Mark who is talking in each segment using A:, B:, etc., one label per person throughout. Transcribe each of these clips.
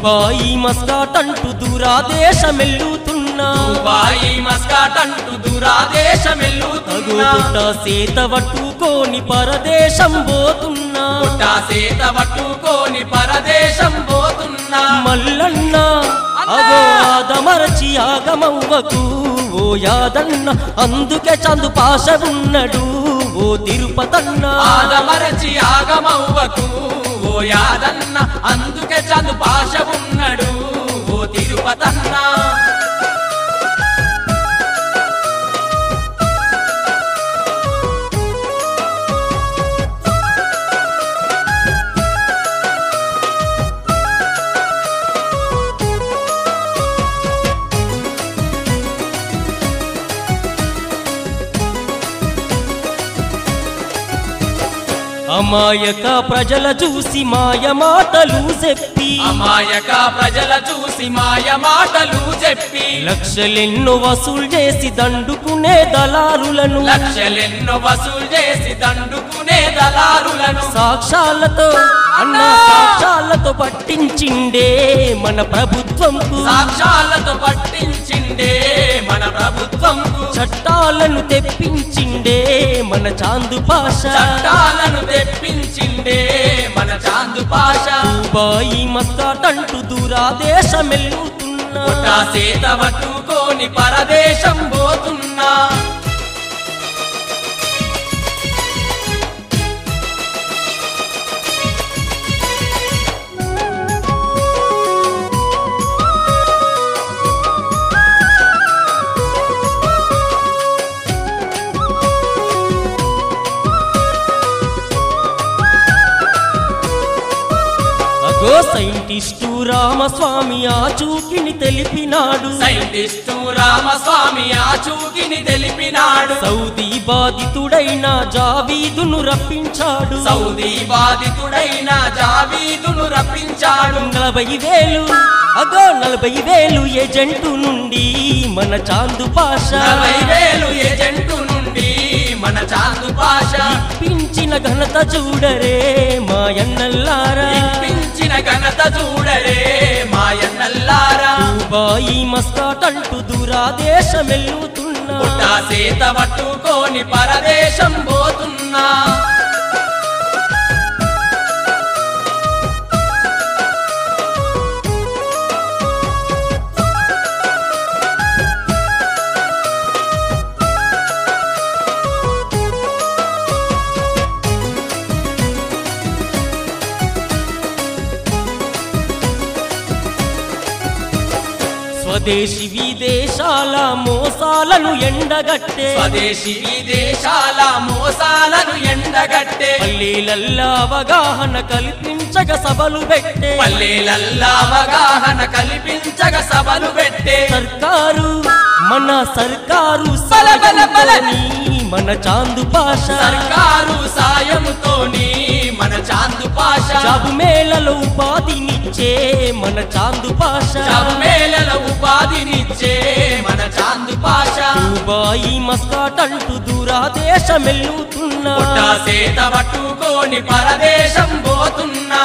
A: Dubai Muscat అంటూ దూరాదేశమెల్లుతున్నా
B: Dubai Muscat అంటూ
A: అగు
B: దురాదేశమెల్లుతున్నా
A: పుట్ట సేత పట్టుకోని పరదేశం పోతున్నా
B: పుట్ట సేత పట్టుకోని పరదేశం పోతున్నా
A: మల్లన్న అగో ఆదమరచి ఆగమవ్వకు ఓ యాదన్న అందుకే చందు పాష ఉన్నాడు ఓ తిరుపతన్న
B: ఆదమరచి ఆగమవ్వకు ఓ యాదన్న అందుకే చందు పాష ఉన్నాడు ఓ తిరుపతన్న
A: అమాయక ప్రజల చూసి మాయ మాటలు చెప్పి
B: అమాయక ప్రజల చూసి మాయ మాటలు చెప్పి
A: లక్షలెన్నో వసూలు చేసి దండుకునే దళారులను
B: లక్షలెన్నో వసూలు చేసి దండుకునే దళారులను
A: సాక్ష్యాలతో అన్న సాక్ష్యాలతో పట్టించిండే మన ప్రభుత్వంకు
B: సాక్ష్యాలతో పట్టించిండే మన ప్రభుత్వంకు
A: చట్టాలను తెప్పించిండే మన చాందు పాష
B: చట్టాలను తెప్పించిండే మన చాందు పాష
A: దుబాయి మస్కాట్ అంటూ దూరాదేశమెల్లుతున్నా
B: పుట్ట సేత పట్టుకోని పరదేశం పోతున్నా
A: అగో సైంటిస్టు రామస్వామి ఆ చూకిని తెలిపినాడు
B: సైంటిస్టు రామస్వామి ఆ చూకిని తెలిపినాడు
A: సౌదీ బాధితుడైన జావీదును రప్పించాడు
B: సౌదీ బాధితుడైన జావీదును రప్పించాడు
A: నలభై వేలు అగో నలభై వేలు ఏజెంటు నుండి మన చాందు పాష
B: నలభై వేలు ఏజెంటు నుండి మన చాందు పాష
A: ఇప్పించిన ఘనత చూడరే మాయన్నల్లారా
B: ఇప్పించిన ఘనత చూడరే మాయన్నల్లారా
A: దుబాయి మస్కాట్ అంటూ దూరాదేశమెల్లుతున్నా
B: పుట్ట సేత పట్టుకోని పరదేశం పోతున్నా
A: స్వదేశీ విదేశాల మోసాలను ఎండగట్టే
B: స్వదేశీ విదేశాల మోసాలను ఎండగట్టే
A: పల్లెలల్లా అవగాహన కల్పించగ సభలు పెట్టే
B: పల్లెలల్లా అవగాహన కల్పించగ సభలు పెట్టే
A: సర్కారు మన సర్కారు
B: బల బల బల.
A: సాయంతోని మన చాందు పాష
B: సర్కారు సాయముతోని మన చాందు పాష
A: జాబు మేళలో ఉపాధినిచ్చే మన చాందు పాష
B: జాబు మేళల ఉపాధినిచ్చే మన చాందు పాష
A: దుబాయి మస్కాట్ అంటూ దూరాదేశమెల్లుతున్నా
B: పుట్ట సేత పట్టుకోని పరదేశం పోతున్నా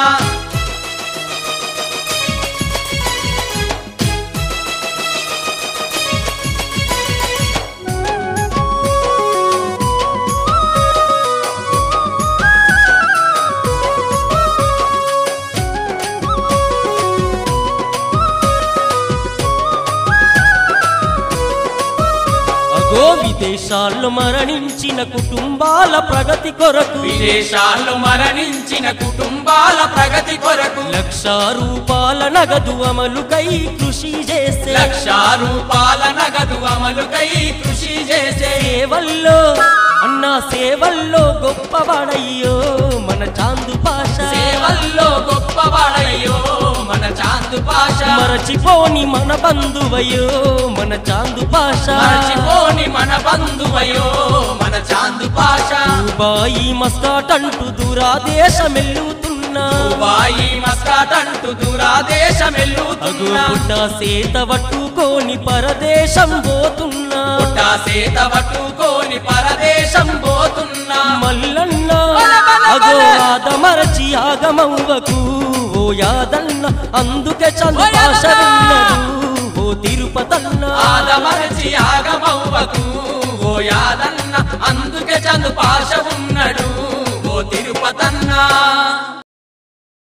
A: అగో విదేశాల్లో మరణించిన కుటుంబాల ప్రగతి కొరకు
B: విదేశాల్లో మరణించిన కుటుంబాల ప్రగతి కొరకు
A: లక్ష రూపాయల నగదు అమలుకై కృషి చేసే
B: లక్ష రూపాయల నగదు అమలుకై కృషి చేసే
A: సేవల్లో అన్న సేవల్లో గొప్పవాడయ్యో మన చాందు పాష
B: సేవల్లో గొప్పవాడయ్యో మన చాందు పాష
A: మరచిపోని మన బంధువయ్యో మన చాందు పాష
B: మరచిపోని మన బంధువయో మన చాందు పాష
A: దుబాయి మస్కాట్ అంటూ దూరాదేశమెల్లుతున్నా
B: దుబాయి మస్కాట్ అంటూ
A: అగు
B: దూరాదేశమెల్లుతున్నా
A: పుట్ట సేత పట్టుకోని పరదేశం పోతున్నా
B: పుట్ట సేత పట్టుకోని పరదేశం పోతున్నా
A: మల్లన్న
B: బల బల
A: అగో
B: బల.
A: ఆదమరచి ఆగమవ్వకు ఓ ఓ యాదన్న అందుకే చందు భాష విన్నరు ఓ తిరుపతన్న
B: ఆదమరచి ఆగమవ్వకు ఓ యాదన్న అందుకే చందు పాశ